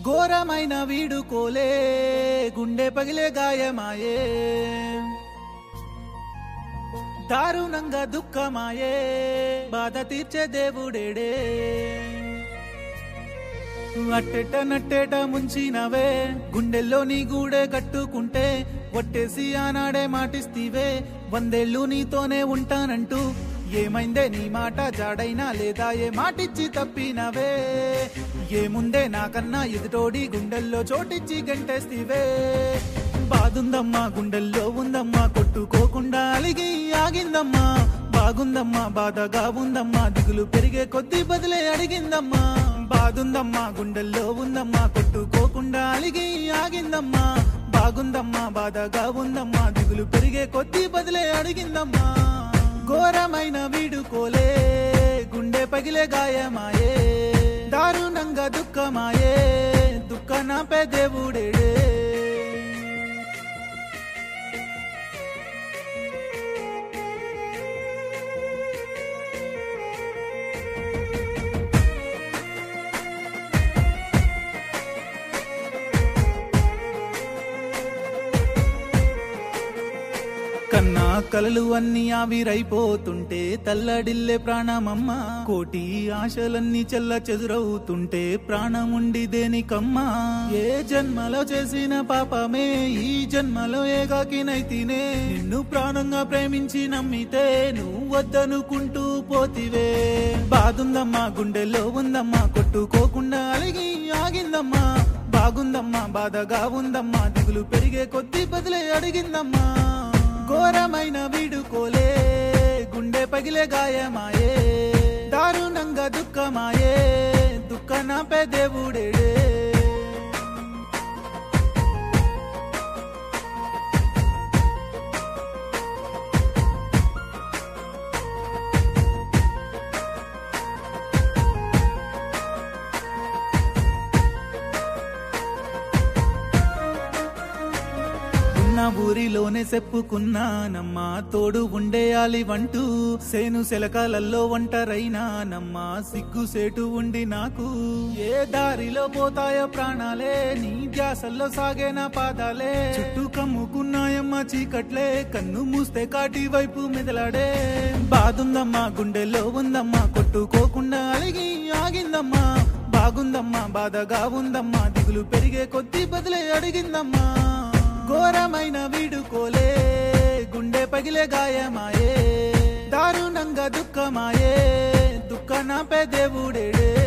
ఘోరమైన వీడుకోలే గుండె పగిలే గాయమాయే దారుణంగా దుఃఖమాయే బాధ తీర్చే దేవుడేడే అట్టెట నట్టేట ముంచినవే గుండెల్లో నీ గూడే కట్టుకుంటే ఒట్టేసి ఆనాడే మాటిస్తీవే వందేళ్ళు నీతోనే ఉంటానంటూ ఏమైందే నీ మాట జాడైనా లేదా ఏ మాటిచ్చి తప్పినవే ఏముందే నాకన్నా ఎదుటోడి గుండెల్లో చోటిచ్చి గంటేస్తీవే బాదుందమ్మా గుండెల్లో ఉందమ్మా కొట్టుకోకుండా అలిగి ఆగిందమ్మా బాగుందమ్మా బాధగా ఉందమ్మా దిగులు పెరిగే కొద్ది బదిలే అడిగిందమ్మా బాదుందమ్మా గుండెల్లో ఉందమ్మా కొట్టుకోకుండా అలిగి ఆగిందమ్మా బాగుందమ్మా బాధగా ఉందమ్మా దిగులు పెరిగే కొద్ది బదిలే అడిగిందమ్మా ఘోరమైన వీడుకోలే గుండె పగిలే గాయమాయే దారుణంగా దుఃఖమాయే దుఃఖ నాపే దేవుడేడే కన్నా కలలు అన్ని ఆవిరైపోతుంటే తల్లడిల్లే ప్రాణమమ్మ కోటి ఆశలన్నీ చెల్ల చెదురవుతుంటే ప్రాణం ఉండి దేనికమ్మా ఏ జన్మలో చేసిన పాపమే ఈ జన్మలో ఏకాకినైతినే నిన్ను ప్రాణంగా ప్రేమించి నమ్మితే నువ్వు వద్దనుకుంటూ పోతివే బాదుందమ్మా గుండెల్లో ఉందమ్మా కొట్టుకోకుండా అలిగి ఆగిందమ్మా బాగుందమ్మా బాధగా ఉందమ్మా దిగులు పెరిగే కొద్ది బదిలే అడిగిందమ్మా ఘోరమైన వీడుకోలే గుండె పగిలే గాయమాయే దారుణంగా దుఃఖమాయే దుఃఖ నాపే దేవుడేడే ఉన్న ఊరిలోనే చెప్పుకున్నానమ్మా తోడు ఉండేయాలి వంటూ సేను శలకాలల్లో ఒంటరైనానమ్మా సిగ్గు సేటు ఉండి నాకు ఏ దారిలో పోతాయో ప్రాణాలే నీ ధ్యాసల్లో సాగే నా పాదాలే చుట్టూ కమ్ముకున్నాయమ్మా చీకట్లే కన్ను మూస్తే కాటి వైపు మెదలాడే బాదుందమ్మా గుండెల్లో ఉందమ్మా కొట్టుకోకుండా అలిగి ఆగిందమ్మా బాగుందమ్మా బాధగా ఉందమ్మా దిగులు పెరిగే కొద్ది బదిలే అడిగిందమ్మా ఘోరమైన వీడుకోలే గుండె పగిలే గాయమాయే దారుణంగా దుఃఖమాయే దుఃఖ నాపే దేవుడేడే